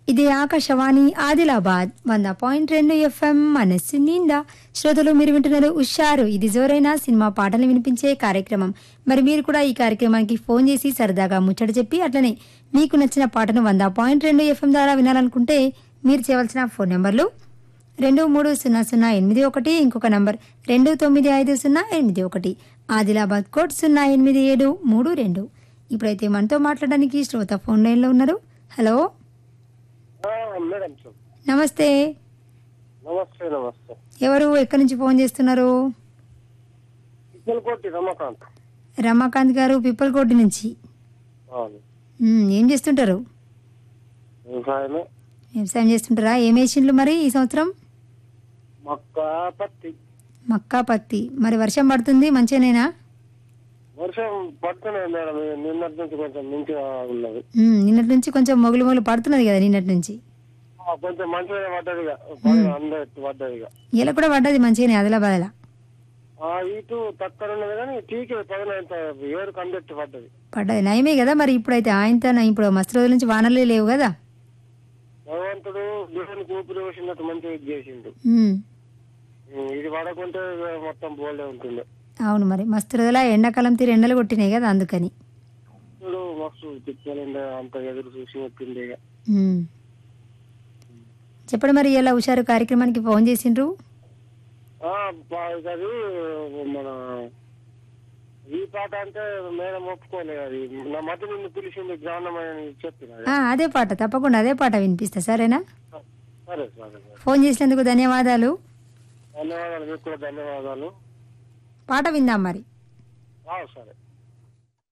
ఇది ఆకాశవాణి ఆదిలాబాద్ వంద పాయింట్ రెండు ఎఫ్ఎం మనస్సు నిండా శ్రోతలు మీరు వింటున్నారు ఉషారు ఇది జోరైన సినిమా పాటలు వినిపించే కార్యక్రమం మరి మీరు కూడా ఈ కార్యక్రమానికి ఫోన్ చేసి సరదాగా ముచ్చట చెప్పి అట్లనే మీకు నచ్చిన పాటను వంద పాయింట్ రెండు ఎఫ్ఎం ద్వారా వినాలనుకుంటే మీరు చేయవలసిన ఫోన్ నెంబర్లు రెండు మూడు సున్నా సున్నా ఎనిమిది ఒకటి ఇంకొక నంబర్ రెండు తొమ్మిది ఐదు సున్నా ఎనిమిది ఒకటి ఆదిలాబాద్ కోడ్ సున్నా ఎనిమిది ఏడు మూడు రెండు ఇప్పుడైతే మనతో మాట్లాడడానికి శ్రోత ఫోన్ లైన్లో ఉన్నారు హలో ఆ, మేడం సార్ నమస్తే నమస్తే నమస్తే ఎవరు ఎక్కడి నుంచి ఫోన్ చేస్తున్నారు ఇక్కలకోటి రమాకాంత్ రమాకాంత్ గారు పిప్పలకోటి నుంచి అవును మ్మ్, ఏం చేస్తుంటారు వ్యవసాయమే వ్యవసాయం చేస్తుంటారా ఏం వేసిండ్లు మరి ఈ సంవత్సరం మొక్క పత్తి మక్కా పత్తి మరి వర్షం పడుతుంది మంచిగానేనా వర్షం పడుతున్నాయి మేడం ఈ నిన్నటి నుంచి కొంచెం మంచిగా ఉన్నది మ్మ్, నిన్నటి నుంచి కొంచెం మొగులు మొగులు పడుతున్నది కదా నిన్నటి నుంచి ఆ, కొంచెం మంచిగా పడ్డది ఇక బాగా అందరి పడ్డది ఇక ఇలా కూడా పడ్డది మంచిగానే ఆదిలాబాద్లా ఆ ఇటు తక్కువ ఉన్నది కానీ టీకే పైన ఇంత ఏడు కండెక్ట్ పడ్డది పడ్డది నయమే కదా మరి ఇప్పుడైతే ఆయనతో ఇప్పుడు మస్తు రోజుల నుంచి వానలే లేవు కదా భగవంతుడు దేవునికి ఊపిరి వేసినట్టు మంచిగా ఇది చేసిండు మ్మ్. ఉమ్, ఇది పడకుంటే ఇక మొత్తం బోల్డే ఉంటుంది అవును మరి మస్తు రోజుల ఎండాకాలం తీరు ఎండలు కొట్టినాయి కదా అందుకని ఇప్పుడు మస్తు తిప్పాలంటే అంత ఎదురు చూసి వచ్చింది ఇక మ్మ్. చెప్పండి మరి ఇలా హుషారు కార్యక్రమానికి ఫోన్ చేసిండ్రు ఆ, బా- అది మన ఈ పాట అంటే మేడం ఒప్పుకోలేదు అది నా మధ్య నిన్ను పిలిచింది జ్ఞానమని చెప్పిన ఆ, అదే పాట తప్పకుండా అదే పాట వినిపిస్తా సరేనా సరే సరే సరే. ఫోన్ చేసినందుకు ధన్యవాదాలు ధన్యవాదాలు మీకు కూడా ధన్యవాదాలు పాట విందాం మరి ఆ, సరే